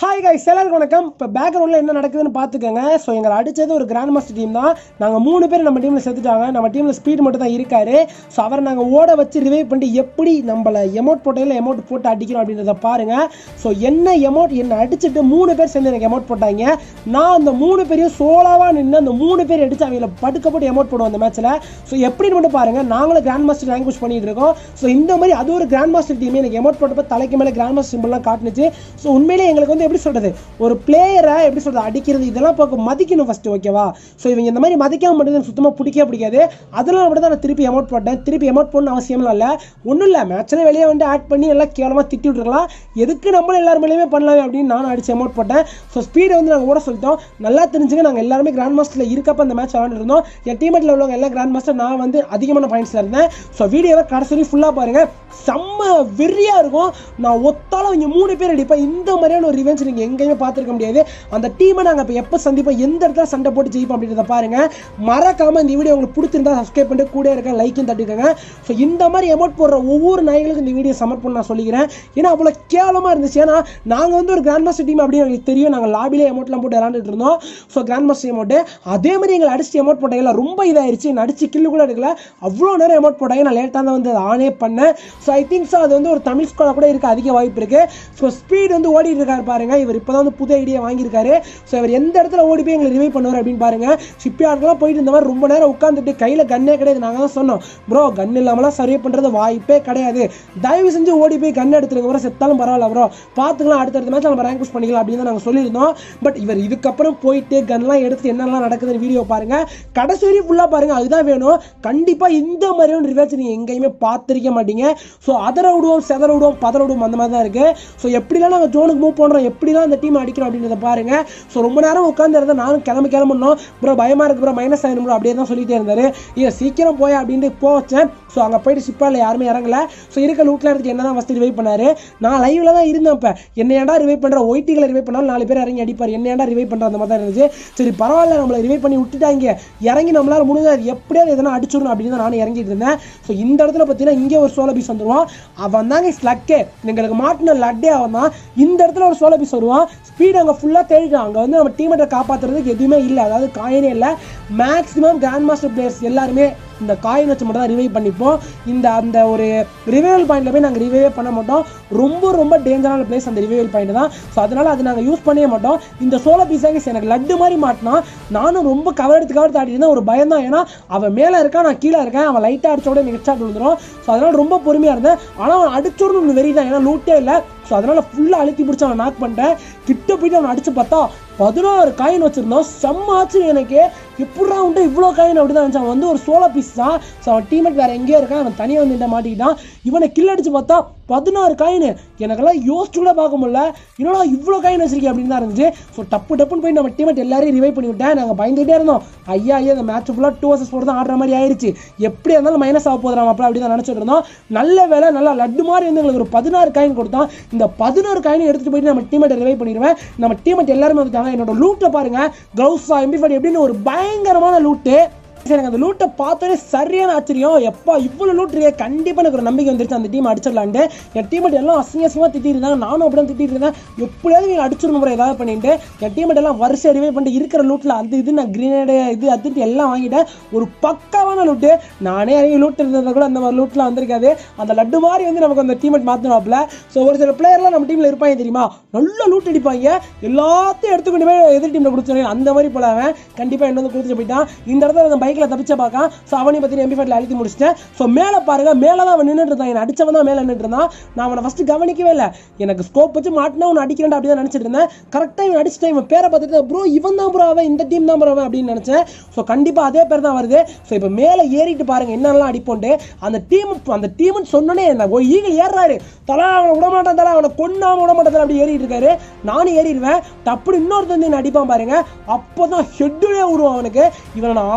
hi guys எல்லாருக்கும் வணக்கம் இப்போ பேக்ரவுண்டில் என்ன நடக்குதுன்னு பார்த்துக்கோங்க ஸோ எங்களை அடித்தது ஒரு கிராண்ட் மாஸ்டர் டீம் தான் நாங்கள் மூணு பேர் நம்ம டீமில் செத்துட்டாங்க நம்ம டீமில் ஸ்பீட் மட்டும் தான் இருக்காரு ஸோ அவரை நாங்கள் ஓட வச்சு ரிவைவ் பண்ணிட்டு எப்படி நம்மளை எமௌண்ட் போட்டையில் எமௌண்ட் போட்டு அடிக்கிறோம் அப்படின்றத பாருங்க ஸோ என்ன எமௌண்ட் என்னை அடிச்சுட்டு மூணு பேர் சேர்ந்து எனக்கு எமௌண்ட் போட்டாங்க நான் அந்த மூணு பேரையும் சோலாவாக நின்று அந்த மூணு பேர் அடிச்சு அவங்கள படுக்க போட்டு எமௌண்ட் போடுவோம் அந்த மேட்ச்சில் ஸோ எப்படின்னு மட்டும் பாருங்க நாங்களும் கிராண்ட் மாஸ்டர் ரேங்க் புஷ் பண்ணிட்டு இருக்கோம் ஸோ இந்த மாதிரி அது ஒரு கிராண்ட் மாஸ்டர் டீம் எனக்கு எமௌண்ட் போட்டப்போ தலைக்கு மேலே கிராண்ட் மாஸ்டர் சிம்பிள்லாம் காட்டுனுச்சு ஸோ உண்மையிலே எங்களுக்கு வந்து எப்படி சொல்றது ஒரு பிளேயரை எப்படி சொல்றது அடிக்கிறது இதெல்லாம் பார்க்க மதிக்கணும் ஃபர்ஸ்ட் ஓகேவா ஸோ இவங்க இந்த மாதிரி மதிக்காம மட்டும் சுத்தமாக பிடிக்கவே பிடிக்காது அதெல்லாம் மட்டும் தான் நான் திருப்பி அமௌண்ட் போட்டேன் திருப்பி அமௌண்ட் போடணும் அவசியம்லாம் இல்லை ஒன்றும் இல்லை மேட்ச்சில் வெளியே வந்து ஆட் பண்ணி எல்லாம் கேவலமாக திட்டி விட்டுருக்கலாம் எதுக்கு நம்மளும் எல்லாரும் மேலேயுமே பண்ணலாமே அப்படின்னு நானும் அடிச்சு அமௌண்ட் போட்டேன் ஸோ ஸ்பீடை வந்து நாங்கள் ஓட சொல்லிட்டோம் நல்லா தெரிஞ்சுங்க நாங்கள் எல்லாருமே கிராண்ட் மாஸ்டரில் இருக்கப்ப அந்த மேட்ச் விளாண்டு இருந்தோம் என் டீமெட்டில் உள்ளவங்க எல்லாம் கிராண்ட் மாஸ்டர் நான் வந்து அதிகமான பாயிண்ட்ஸில் இருந்தேன் ஸோ வீடியோவை கடைசி ஃபுல்லாக பாருங்கள் செம்ம வெறியா இருக்கும் நான் ஒத்தாலும் இங்கே மூணு பேர் அடிப்பேன் இந்த மாதிரியான ஒரு ரிவெஞ்ச் நீங்கள் எங்கேயுமே பார்த்துருக்க முடியாது அந்த டீமை நாங்கள் இப்போ எப்போ சந்திப்போம் எந்த இடத்துல சண்டை போட்டு ஜெயிப்போம் அப்படின்றத பாருங்க மறக்காம இந்த வீடியோ உங்களுக்கு பிடிச்சிருந்தா சப்ஸ்கிரைப் பண்ணிட்டு கூட இருக்க லைக்கும் தட்டிக்கோங்க ஸோ இந்த மாதிரி எமௌண்ட் போடுற ஒவ்வொரு நாய்களுக்கும் இந்த வீடியோ சமர்ப்பணம் நான் சொல்லிக்கிறேன் ஏன்னா அவ்வளோ கேவலமாக இருந்துச்சு ஏன்னா நாங்கள் வந்து ஒரு கிராண்ட் மாஸ்டர் டீம் அப்படின்னு எங்களுக்கு தெரியும் நாங்கள் லாபிலே அமௌண்ட்லாம் போட்டு விளாண்டுட்டு இருந்தோம் ஸோ கிராண்ட் மாஸ்டர் அமௌண்ட் அதே மாதிரி எங்களை அடிச்சு அமௌண்ட் போட்டாங்க ரொம்ப இதாயிருச்சு நான் அடிச்சு கில்லு கூட எடுக்கல அவ்வளோ நேரம் அமௌண்ட் போட்டாங்க நான் லேட்டாக தான் வந்து அதை ஆனே பண்ணேன் ஸோ ஐ திங்க் ஸோ அது வந்து ஒரு தமிழ் ஸ்கோலாக கூட இருக்க அதிக வாய்ப்பு இருக்கு ஸோ ஸ்பீட் வந்து ஓடிட்டு இருக்காரு பாருங்க இவர் இப்போ தான் வந்து புது ஐடியா வாங்கியிருக்காரு ஸோ இவர் எந்த இடத்துல ஓடி போய் எங்களை ரிவைவ் பண்ணுவார் அப்படின்னு பாருங்க ஷிப்யார்ட்லாம் போயிட்டு இந்த மாதிரி ரொம்ப நேரம் உட்காந்துட்டு கையில் கன்னே கிடையாது நாங்கள் தான் சொன்னோம் ப்ரோ கன் இல்லாமலாம் சர்வே பண்ணுறது வாய்ப்பே கிடையாது தயவு செஞ்சு ஓடி போய் கன் எடுத்துருங்க ப்ரோ செத்தாலும் பரவாயில்ல ப்ரோ பார்த்துக்கலாம் அடுத்தடுத்த மேட்ச் நம்ம ரேங்க் புஷ் பண்ணிக்கலாம் அப்படின்னு தான் நாங்கள் சொல்லியிருந்தோம் பட் இவர் இதுக்கப்புறம் போயிட்டு கன்லாம் எடுத்து என்னெல்லாம் நடக்குதுன்னு வீடியோ பாருங்க கடைசி வரையும் ஃபுல்லாக பாருங்க அதுதான் வேணும் கண்டிப்பாக இந்த மாதிரியான ரிவேஜ் நீங்கள் எங்கேயுமே பார்த்துருக்க மாட்டீங்க ஸோ அதர விடுவோம் செதற விடுவோம் பதற விடுவோம் அந்த மாதிரி தான் இருக்கு ஸோ எப்படிலாம் நாங்கள் ஜோனுக்கு மூவ் பண்ணுறோம் எப்படிலாம் அந்த டீம் அடிக்கிறோம் அப்படின்றத பாருங்க ஸோ ரொம்ப நேரம் உட்காந்து இருந்தால் நானும் கிளம்பி கிளம்பணும் ப்ரோ பயமா இருக்கு ப்ரோ மைனஸ் ஆயிடும் bro அப்படியே தான் சொல்லிட்டே இருந்தாரு ஏன் சீக்கிரம் போய் அப்படின்ட்டு போக வச்சேன் ஸோ அங்கே போயிட்டு ஷிப்பால் யாருமே இறங்கல ஸோ இருக்க லூட்டில் எடுத்து என்ன தான் ஃபஸ்ட்டு ரிவைவ் பண்ணாரு நான் லைவ்ல தான் இருந்தேன் இப்போ என்ன ஏன்டா ரிவைவ் பண்ணுற ஒயிட்டிகளை ரிவைவ் பண்ணாலும் நாலு பேர் இறங்கி அடிப்பார் என்ன ஏன்டா ரிவைவ் பண்ணுற அந்த மாதிரி தான் இருந்துச்சு சரி பரவாயில்ல நம்மளை ரிவைவ் பண்ணி விட்டுட்டாங்க இறங்கி நம்மளால முடிஞ்சது எப்படியாவது எதனா அடிச்சிடணும் அப்படின்னு தான் நானும் இறங்கிட்டு இருந்தேன் ஸோ இந்த இடத்துல பார்த்தீங்கன்னா இங்கே ஒரு சோலோ பீஸ் வந்துருவான் அவன் தாங்க ஸ்லக்கே எங்களுக்கு மாட்டின லட்டே அவன் தான் இந்த இடத்துல ஒரு சோலோ பீஸ் வருவான் ஸ்பீட் அங்கே ஃபுல்லாக தேடிட்டான் அங்கே வந்து நம்ம டீமேட்டை காப்பாற்றுறதுக்கு எதுவுமே இல்லை அதாவது காயினே இல்லை மேக்ஸிமம் கிராண்ட் மாஸ்டர் பிளேயர்ஸ் எல்லாருமே இந்த காயின் வச்சு மட்டும் தான் ரிவைவ் பண்ணிப்போம் இந்த அந்த ஒரு ரிவைவல் பாயிண்ட்ல போய் நாங்கள் ரிவைவே பண்ண மாட்டோம் ரொம்ப ரொம்ப டேஞ்சரான பிளேஸ் அந்த ரிவைவல் பாயிண்ட் தான் ஸோ அதனால அது நாங்கள் யூஸ் பண்ணவே மாட்டோம் இந்த சோலோ பீஸாக எனக்கு லட்டு மாதிரி மாட்டினா நானும் ரொம்ப கவர் எடுத்து கவர் தாட்டி இருந்தேன் ஒரு பயம் தான் ஏன்னா அவன் மேலே இருக்கான் நான் கீழே இருக்கேன் அவன் லைட்டாக அடிச்ச உடனே எனக்கு ஹெட்ஷாட் விழுந்துரும் ஸோ அதனால ரொம்ப பொறுமையாக இருந்தேன் ஆனால் அவன் அடிச்சோன்னு வெறி தான் ஏன்னா லூட்டே இல்லை ஸோ அதனால ஃபுல்லாக அழுத்தி பிடிச்சி அவன் நாக் பண்ணிட்டேன் கிட்ட போயிட்டு அவன் அடிச்சு பார்த்தா பதினாறு காயின் வச்சிருந்தோம் செம்ம ஆச்சரியம் எனக்கு எப்படா உண்டு இவ்வளோ காயின் அப்படி தான் அவன் வந்து ஒரு சோலோ பீஸ் தான் ஸோ அவன் டீமேட் வேற எங்கேயோ இருக்கான் அவன் தனியாக வந்து மாட்டிக்கிட்டான் இவனை கில் அடிச்சு பார்த்தா பதினாறு காயின் எனக்கெல்லாம் யோசிச்சு கூட பார்க்க முடியல என்னடா இவ்வளோ காயின் வச்சிருக்கேன் அப்படின்னு தான் இருந்துச்சு ஸோ டப்பு டப்புன்னு போய் நம்ம டீமேட் எல்லாரையும் ரிவைவ் பண்ணி விட்டேன் நாங்கள் பயந்துகிட்டே இருந்தோம் ஐயா ஐயா இந்த மேட்ச் ஃபுல்லாக டூ வர்சஸ் ஃபோர் தான் ஆடுற மாதிரி ஆயிருச்சு எப்படி இருந்தாலும் மைனஸ் ஆக போதுறான் அப்படி அப்படி தான் நினச்சிட்டு இருந்தோம் நல்ல வேலை நல்லா லட்டு மாதிரி வந்து எங்களுக்கு ஒரு பதினாறு காயின் கொடுத்தான் இந்த பதினாறு காயின் எடுத்துட்டு போயிட்டு நம்ம டீமேட் ரிவைவ் பண்ணிடுவேன் நம்ம டீமேட் எல்லாருமே வந்துட்டாங்க என்னோட லூட்டை பாருங்க க்ளவுஸா எம்பி ஃபார்ட்டி எப்படின்னு ஒரு பயங்கரமான லூட்டு சரி எனக்கு அந்த லூட்டை பார்த்தோன்னே சரியான ஆச்சரியம் எப்பா இவ்வளோ லூட் இருக்கே கண்டிப்பாக எனக்கு ஒரு நம்பிக்கை வந்துருச்சு அந்த டீம் அடிச்சிடலான்ட்டு என் டீமெட் எல்லாம் அசிங்க அசிங்கமாக திட்டிட்டு இருந்தாங்க நானும் அப்படியே திட்டிட்டு இருந்தேன் எப்படியாவது நீங்கள் அடிச்சிடணும் முறை ஏதாவது பண்ணிட்டு என் டீமெட் எல்லாம் வருஷம் ரிவே பண்ணிட்டு இருக்கிற லூட்டில் அது இது நான் கிரீனேடு இது அதுட்டு எல்லாம் வாங்கிட்டேன் ஒரு பக்காவான லூட்டு நானே இறங்கி லூட் இருந்ததை கூட அந்த மாதிரி லூட்லாம் வந்திருக்காது அந்த லட்டு மாதிரி வந்து நமக்கு அந்த டீமெட் மாற்றினாப்ல ஸோ ஒரு சில பிளேயர்லாம் நம்ம டீமில் இருப்பாங்க தெரியுமா நல்ல லூட் அடிப்பாங்க எல்லாத்தையும் எடுத்துக்கொண்டு போய் எதிர் டீமில் கொடுத்துருவாங்க அந்த மாதிரி போல அவன் கண்டிப்பாக என்ன வந்து கொடுத்துட்டு போயிட்டான் இந்த இடத்துல அந்த பைக்கில் தப்பிச்ச பார்க்கான் ஸோ அவனையும் பற்றி எம்பி ஃபைட்ல அழுத்தி முடிச்சிட்டேன் ஸோ மேலே பாருங்க மேலே தான் அவன் நின்றுட்டு இருந்தான் என்னை அடிச்சவன் தான் மேலே நின்றுட்டு இருந்தான் நான் அவனை ஃபஸ்ட்டு கவனிக்கவே இல்லை எனக்கு ஸ்கோப் வச்சு மாட்டினா அவனை அடிக்கிறேன் அப்படி தான் நினச்சிட்டு இருந்தேன் கரெக்டாக இவன் அடிச்சிட்டேன் இவன் பேரை பார்த்துட்டு ப்ரோ இவன் தான் ப்ரோ அவன் இந்த டீம் தான் ப்ரோ அவன் அப்படின்னு நினச்சேன் ஸோ கண்டிப்பாக அதே பேர் தான் வருது ஸோ இப்போ மேலே ஏறிட்டு பாருங்க என்னெல்லாம் அடிப்போண்டு அந்த டீம் அந்த டீம்னு சொன்னோன்னே என்ன ஒரு ஈகிள் ஏறுறாரு தலா அவனை விட மாட்டான் தலா அவனை கொன்னாம விட மாட்டான் தலா அப்படி ஏறிட்டு இருக்காரு நானும் ஏறிடுவேன் டப்புனு இன்னொருத்தன் வந்து என்ன அடிப்பான் பாருங்க அப்போதான் ஹெட்டுலே விடுவான் அவனுக்கு இவனை நான் ஆல்ரெடி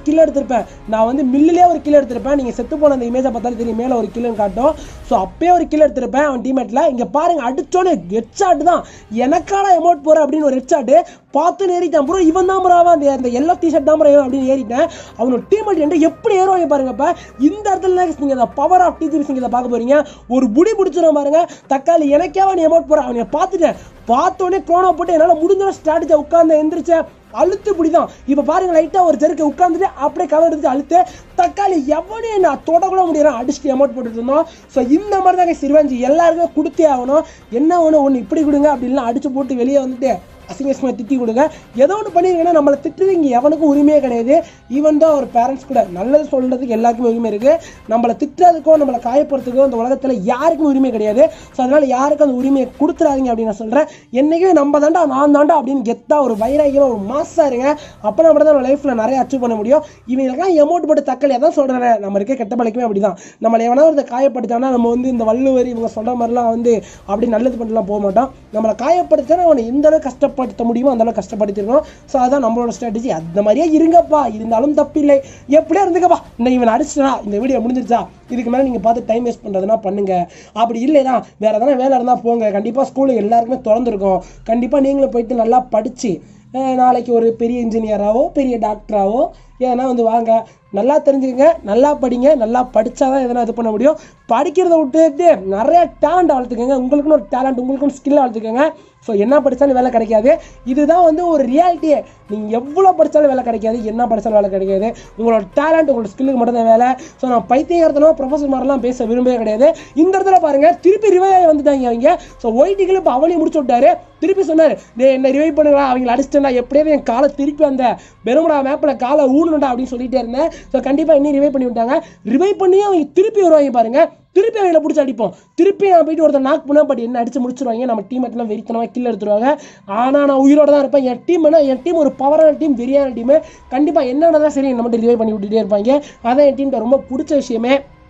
கில் எடுத்திருப்பேன் நான் வந்து மில்லிலே ஒரு கில் எடுத்திருப்பேன் நீங்கள் செத்து போன அந்த இமேஜை பார்த்தாலும் தெரியும் மேலே ஒரு கில்லுன்னு காட்டும் ஸோ அப்பயே ஒரு கில் எடுத்திருப்பேன் அவன் டீமேட்டில் இங்கே பாருங்க அடிச்சோன்னே ஹெட் ஷாட் தான் எனக்கான எமௌண்ட் போகிற அப்படின்னு ஒரு ஹெட் ஷாட்டு பார்த்து ஏறிட்டான் ப்ரோ இவன் தான் ப்ரோ அந்த அந்த எல்லோ டிஷர்ட் தான் ப்ரோ அப்படின்னு ஏறிட்டேன் அவனோட டீமேட் என்று எப்படி ஏறுவாங்க பாருங்க இப்போ இந்த இடத்துல தான் நீங்கள் அந்த பவர் ஆஃப் டிஜிபி சிங்கத்தை பார்க்க போறீங்க ஒரு புடி பிடிச்சிடும் பாருங்க தக்காளி எனக்கே அவன் எமௌண்ட் போகிறான் அவனை பார்த்துட்டேன் பார்த்தோன்னே க்ரோனோ போட்டு என்னால் முடிஞ்ச ஸ்ட்ராட்டஜி உட்காந்து எந்திரிச்சேன் அழுத்து பிடிதான் இப்போ பாருங்க லைட்டாக ஒரு ஜெருக்கு உட்காந்துட்டு அப்படியே கவர் எடுத்து அழுத்து தக்காளி எவனையும் நான் தொட கூட முடியறேன் அடிச்சுட்டு அமௌண்ட் போட்டுட்டு இருந்தோம் ஸோ இந்த மாதிரி தாங்க சிறுவாஞ்சி எல்லாருக்குமே கொடுத்தே ஆகணும் என்ன ஒன்று ஒன்று இப்படி கொடுங்க அப்படின்லாம் அடிச்சு போட்டு வெளியே வந்துட்டு அசிங்க அசிங்கமாக திட்டி கொடுங்க ஏதோ ஒன்று பண்ணிருக்கீங்கன்னா நம்மளை திட்டுறது இங்கே எவனுக்கும் உரிமையே கிடையாது ஈவன் தான் ஒரு பேரண்ட்ஸ் கூட நல்லது சொல்கிறதுக்கு எல்லாருக்குமே உரிமை இருக்குது நம்மளை திட்டுறதுக்கோ நம்மளை காயப்படுறதுக்கோ இந்த உலகத்தில் யாருக்கும் உரிமை கிடையாது ஸோ அதனால் யாருக்கும் அந்த உரிமையை கொடுத்துறாதீங்க அப்படின்னு நான் சொல்கிறேன் என்றைக்குமே நம்ம தாண்டா நான் தாண்டா அப்படின்னு கெத்தாக ஒரு வைராகியமாக ஒரு மாசாக இருங்க அப்போ நம்ம தான் நம்ம லைஃப்பில் நிறைய அச்சீவ் பண்ண முடியும் இவங்களுக்கெல்லாம் எமௌண்ட் போட்டு தக்கலை அதான் சொல்கிறேன் நம்ம இருக்க கெட்ட பழக்கமே அப்படி தான் நம்மளை எவனா ஒருத்த காயப்படுத்தானா நம்ம வந்து இந்த வள்ளுவர் இவங்க சொல்கிற மாதிரிலாம் வந்து அப்படி நல்லது பண்ணலாம் போக மாட்டோம் நம்மளை காயப்படுத்தினா அவனை எந்த அளவுக்கு கஷ்டப்படுத்த முடியுமோ அந்த அளவுக்கு கஷ்டப்படுத்திருக்கோம் ஸோ அதான் நம்மளோட ஸ்ட்ராட்டஜி அந்த மாதிரியே இருங்கப்பா இருந்தாலும் தப்பில்லை எப்படியே இருந்துக்கப்பா இந்த இவன் அடிச்சிட்டா இந்த வீடியோ முடிஞ்சிருச்சா இதுக்கு மேலே நீங்கள் பார்த்து டைம் வேஸ்ட் பண்ணுறதுனா பண்ணுங்க அப்படி இல்லைனா வேற எதனா வேலை இருந்தால் போங்க கண்டிப்பாக ஸ்கூலு எல்லாருக்குமே திறந்துருக்கும் கண்டிப்பாக நீங்களும் போயிட்டு நல்லா படித்து நாளைக்கு ஒரு பெரிய இன்ஜினியராகவோ பெரிய டாக்டராகவோ ஏன்னா வந்து வாங்க நல்லா தெரிஞ்சுக்கங்க நல்லா படிங்க நல்லா படித்தா தான் எதனா இது பண்ண முடியும் படிக்கிறத விட்டுட்டு நிறைய டேலண்ட் வளர்த்துக்கங்க உங்களுக்குன்னு ஒரு டேலண்ட் உங்களுக்குன்னு ஸ்கில் வளர்த்துக்கங்க ஸோ என்ன படித்தாலும் வேலை கிடைக்காது இதுதான் வந்து ஒரு ரியாலிட்டியே நீங்கள் எவ்வளோ படித்தாலும் வேலை கிடைக்காது என்ன படித்தாலும் வேலை கிடைக்காது உங்களோட டேலண்ட் உங்களோட ஸ்கில்லுக்கு மட்டும் தான் வேலை ஸோ நான் பைத்தியகாரத்தனமாக ப்ரொஃபஸர் மாதிரிலாம் பேச விரும்பவே கிடையாது இந்த இடத்துல பாருங்க திருப்பி ரிவைவ் வந்துட்டாங்க அவங்க ஸோ ஒயிட்டிகள் இப்போ அவளையும் முடிச்சு விட்டாரு திருப்பி சொன்னார் டே என்ன ரிவைவ் பண்ணுங்களா அவங்களை அடிச்சிட்டேன்டா எப்படியாவது என் காலை திருப்பி அந்த பெருமடா மேப்பில் காலை ஊனணும்டா அப்படின்னு சொல்லிட்டே இருந்தேன் ஸோ கண்டிப்பாக இன்னும் ரிவைவ் பண்ணி விட்டாங்க ரிவைவ் பண்ணி அவங்க திருப்பி வருவாங்க பாருங்க திருப்பி அவங்கள பிடிச்சி அடிப்போம் திருப்பி நான் போயிட்டு ஒருத்தர் நாக் பண்ணா பட் என்ன அடிச்சு முடிச்சிருவாங்க நம்ம டீம் எல்லாம் வெறித்தனமாக கில் எடுத்துருவாங்க ஆனால் நான் உயிரோட தான் இருப்பேன் என் டீம் என் டீம் ஒரு பவரான டீம் வெறியான டீம் கண்டிப்பாக என்னென்ன சரி நம்ம ரிவைவ் பண்ணி விட்டுட்டே இருப்பாங்க அதான் என் டீம்கிட்ட ரொம்ப பிடிச்ச விஷயமே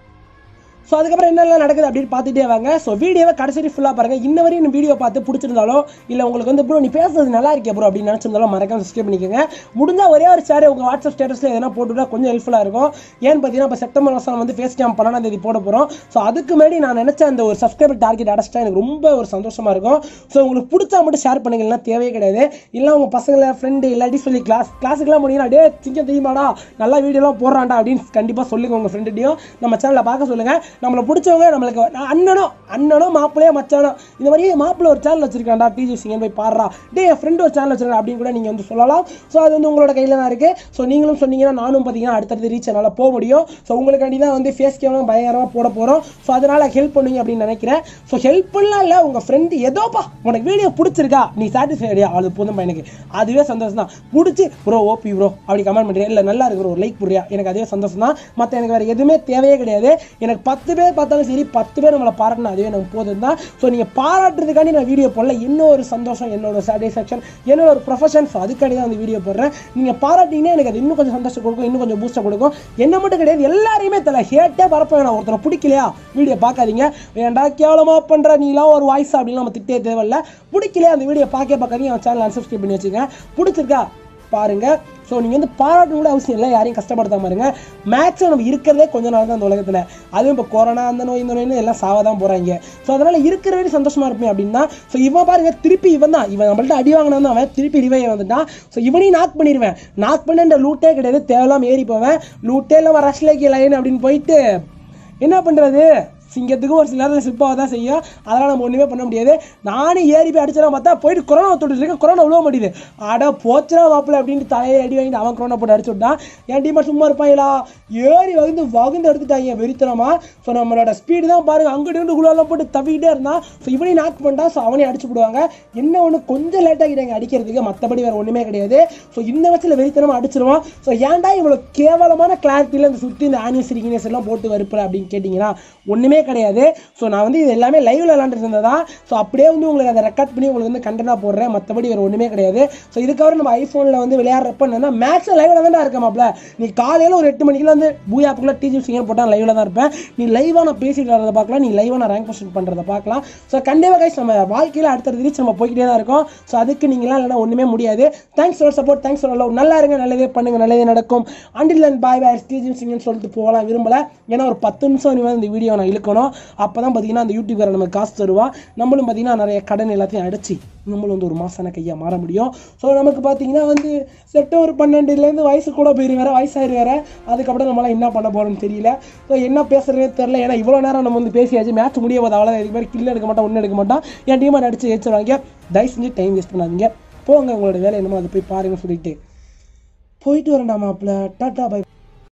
ஸோ அதுக்கப்புறம் என்னெல்லாம் நடக்குது அப்படின்னு பார்த்துட்டே வாங்க ஸோ வீடியோவை கடைசி ஃபுல்லாக பாருங்க இன்ன வரையும் வீடியோ பார்த்து பிடிச்சிருந்தாலும் இல்லை உங்களுக்கு வந்து ப்ரோ நீ பேசுறது நல்லா இருக்கே ப்ரோ அப்படின்னு நினச்சிருந்தாலும் மறக்காம சப்ஸ்கிரைப் பண்ணிக்கோங்க முடிஞ்சால் ஒரே ஒரு ஷேர் உங்கள் வாட்ஸ்அப் ஸ்டேட்டஸில் எதனா போட்டுவிட்டா கொஞ்சம் ஹெல்ப்ஃபுல்லாக இருக்கும் ஏன்னு பார்த்தீங்கன்னா இப்போ செப்டம்பர் மாதம் வந்து ஃபேஸ் கேம் பன்னெண்டாம் தேதி போட போகிறோம் ஸோ அதுக்கு முன்னாடி நான் நினச்ச அந்த ஒரு சப்ஸ்கிரைபர் டார்கெட் அடைச்சிட்டா எனக்கு ரொம்ப ஒரு சந்தோஷமாக இருக்கும் ஸோ உங்களுக்கு பிடிச்சா மட்டும் ஷேர் பண்ணுங்கன்னா தேவையே கிடையாது இல்லை உங்கள் பசங்களை ஃப்ரெண்டு இல்லாட்டி சொல்லி கிளாஸ் கிளாஸுக்குலாம் முடியும் டே சிங்கம் தெரியுமாடா நல்லா வீடியோலாம் போடுறான்டா அப்படின்னு கண்டிப்பாக சொல்லுங்கள் உங்கள் ஃப்ரெண்டுடையும் நம்ம சேனலில் பார்க்க சொல்லுங்கள் நம்மளை பிடிச்சவங்க நம்மளுக்கு நான் அண்ணனோ அண்ணனோ மாப்பிளையோ மச்சானோ இந்த மாதிரி மாப்பிள்ளை ஒரு சேனல் வச்சிருக்காண்டா டிஜி சிங்கன் போய் பாடுறா டே என் ஃப்ரெண்டு ஒரு சேனல் வச்சிருக்கா அப்படின்னு கூட நீங்கள் வந்து சொல்லலாம் ஸோ அது வந்து உங்களோட கையில் தான் இருக்குது ஸோ நீங்களும் சொன்னீங்கன்னா நானும் பார்த்தீங்கன்னா அடுத்தடுத்து ரீச் என்னால் போக முடியும் ஸோ உங்களுக்காண்டி தான் வந்து ஃபேஸ் கேமரா பயங்கரமாக போட போகிறோம் ஸோ அதனால் ஹெல்ப் பண்ணுவீங்க அப்படின்னு நினைக்கிறேன் ஸோ ஹெல்ப்லாம் இல்லை உங்கள் ஃப்ரெண்டு ஏதோப்பா உனக்கு வீடியோ பிடிச்சிருக்கா நீ சாட்டிஸ்ஃபைடியா அது போதும் எனக்கு அதுவே சந்தோஷம் தான் பிடிச்சி ப்ரோ ஓபி ப்ரோ அப்படி கமெண்ட் பண்ணுறியா இல்லை நல்லா இருக்கு bro, ஒரு லைக் போடுறியா எனக்கு அதே சந்தோஷம் தான் மற்ற எனக்கு வேறு எதுவுமே தேவையே கிடையாது எனக்கு பத்து பேர் பார்த்தாலும் சரி பத்து பேர் நம்மளை பாராட்டினா அதுவே எனக்கு போதும் தான் ஸோ நீங்கள் பாராட்டுறதுக்காண்டி நான் வீடியோ போடல இன்னும் ஒரு சந்தோஷம் என்னோட சாட்டிஸ்ஃபேக்ஷன் என்னோட ஒரு ப்ரொஃபஷன் ஸோ அதுக்காண்டி தான் அந்த வீடியோ போடுறேன் நீங்கள் பாராட்டிங்கன்னா எனக்கு அது இன்னும் கொஞ்சம் சந்தோஷம் கொடுக்கும் இன்னும் கொஞ்சம் பூஸ்டர் கொடுக்கும் என்ன மட்டும் கிடையாது எல்லாரையுமே தலை ஹேட்டே பரப்ப வேணாம் ஒருத்தரை பிடிக்கலையா வீடியோ பார்க்காதீங்க வேண்டா கேவலமாக பண்ணுற நீலாம் ஒரு வாய்ஸ் அப்படின்னு நம்ம திட்டே தேவையில்ல பிடிக்கலையா அந்த வீடியோ பார்க்க பார்க்காதீங்க அவன் சேனல் அன்சப்ஸ்கிரைப் பண்ணி வச்சுக்கங்க பிடிச்சிருக்கா பாருங்க ஸோ நீங்கள் வந்து பாராட்டணும் கூட அவசியம் இல்லை யாரையும் கஷ்டப்படுத்தாம இருங்க மேக்ஸிமம் நம்ம இருக்கிறதே கொஞ்ச நாள் தான் அந்த உலகத்தில் அதுவும் இப்போ கொரோனா அந்த நோய் இந்த நோய்னு எல்லாம் சாவ தான் போகிறாங்க ஸோ அதனால் இருக்கிற வரையும் சந்தோஷமா இருப்பேன் அப்படின்னா ஸோ இவன் பாருங்க திருப்பி இவன் தான் இவன் நம்மள்ட்ட அடி வாங்கினவன் அவன் திருப்பி ரிவை வந்துட்டான் ஸோ இவனையும் நாக் பண்ணிடுவேன் நாக் பண்ண லூட்டே கிடையாது தேவையில்லாம ஏறி போவேன் லூட்டே இல்லாமல் ரஷ்லேக்கி லைன் அப்படின்னு போயிட்டு என்ன பண்ணுறது சிங்கத்துக்கும் ஒரு சில நேரத்தில் ஸ்லிப்பாக தான் செய்யும் அதெல்லாம் நம்ம ஒன்றுமே பண்ண முடியாது நானும் ஏறி போய் அடிச்சலாம் பார்த்தா போயிட்டு கொரோனா தொட்டு இருக்கேன் கொரோனா விழுவ மாட்டேது அட போச்சுனா மாப்பிள்ள அப்படின்ட்டு தலையை அடி வாங்கிட்டு அவன் கொரோனா போட்டு அடிச்சு விட்டான் என் டீமா சும்மா இருப்பாங்களா ஏறி வந்து வகுந்து எடுத்துட்டாங்க வெறித்தனமா ஸோ நம்மளோட ஸ்பீடு தான் பாருங்க அங்கிட்டு இங்கிட்டு குழுவெல்லாம் போட்டு தவிக்கிட்டே இருந்தான் ஸோ இவனையும் நாக் பண்ணிட்டா ஸோ அவனையும் அடிச்சு விடுவாங்க என்ன ஒன்று கொஞ்சம் லேட் ஆகிட்டாங்க அடிக்கிறதுக்கு மற்றபடி வேறு ஒன்றுமே கிடையாது ஸோ இந்த வச்சில் வெறித்தனமாக அடிச்சிருவான் ஸோ ஏன்டா இவ்வளோ கேவலமான கிளாரிட்டியில் இந்த சுற்றி இந்த ஆனிவர்சரி கினியர்ஸ் எல்லாம் போட்டு வருப்புற அப்படின்னு கேட்டிங்கன்னா ஒன்றுமே ஒன்றுமே கிடையாது ஸோ நான் வந்து இது எல்லாமே லைவ்ல விளாண்டுட்டு இருந்ததா ஸோ அப்படியே வந்து உங்களுக்கு அதை ரெக்கார்ட் பண்ணி உங்களுக்கு வந்து கண்டென்ட்டாக போடுறேன் மற்றபடி வேறு ஒன்றுமே கிடையாது ஸோ இதுக்கப்புறம் நம்ம ஐஃபோனில் வந்து விளையாடுறப்ப என்னன்னா மேட்ச் லைவ்ல தான் இருக்க மாப்ள நீ காலையில் ஒரு எட்டு மணிக்குள்ள வந்து பூயாப்புக்குள்ள டிஜி சிங்கர் போட்டால் லைவ்ல தான் இருப்பேன் நீ லைவாக நான் பேசிட்டு வரதை பார்க்கலாம் நீ லைவாக நான் ரேங்க் பொசிஷன் பண்ணுறதை பார்க்கலாம் ஸோ கண்டிப்பாக கைஸ் நம்ம வாழ்க்கையில் அடுத்தடுத்து ரீச் நம்ம போய்கிட்டே தான் இருக்கோம் ஸோ அதுக்கு நீங்களாம் இல்லைனா ஒன்றுமே முடியாது thanks for support thanks for love நல்லா இருங்க நல்லதே பண்ணுங்க நல்லதே நடக்கும் அண்டில் அண்ட் பாய் பாய் டிஜி சிங்கர்னு சொல்லிட்டு போகலாம் விரும்பல ஏன்னா ஒரு பத்து நிமிஷம் இனிமேல் இந்த வீடியோ நான் இழுக்கணும் அப்போ தான் பார்த்தீங்கன்னா அந்த யூடியூபரை நமக்கு காசு தருவான் நம்மளும் பார்த்தீங்கன்னா நிறைய கடன் எல்லாத்தையும் அடைச்சி நம்மளும் வந்து ஒரு மாசான கையாக மாற முடியும் ஸோ நமக்கு பார்த்தீங்கன்னா வந்து செப்டம்பர் பன்னெண்டுலேருந்து வயசு கூட போயிரு வேற வயசாயிரு வேற அதுக்கப்புறம் நம்மளாம் என்ன பண்ண போகிறோம்னு தெரியல ஸோ என்ன பேசுறதே தெரியல ஏன்னா இவ்வளோ நேரம் நம்ம வந்து பேசியாச்சு மேட்ச் முடிய போது அவ்வளோ இது மாதிரி கில் எடுக்க மாட்டோம் ஒன்றும் எடுக்க மாட்டோம் என் டீமை அடிச்சு ஏச்சிருவாங்க தயவு செஞ்சு டைம் வேஸ்ட் பண்ணாதீங்க போங்க உங்களோட வேலை என்னமோ அதை போய் பாருங்கன்னு சொல்லிட்டு போயிட்டு வரேன்டா மாப்பிள்ள டாட்டா பை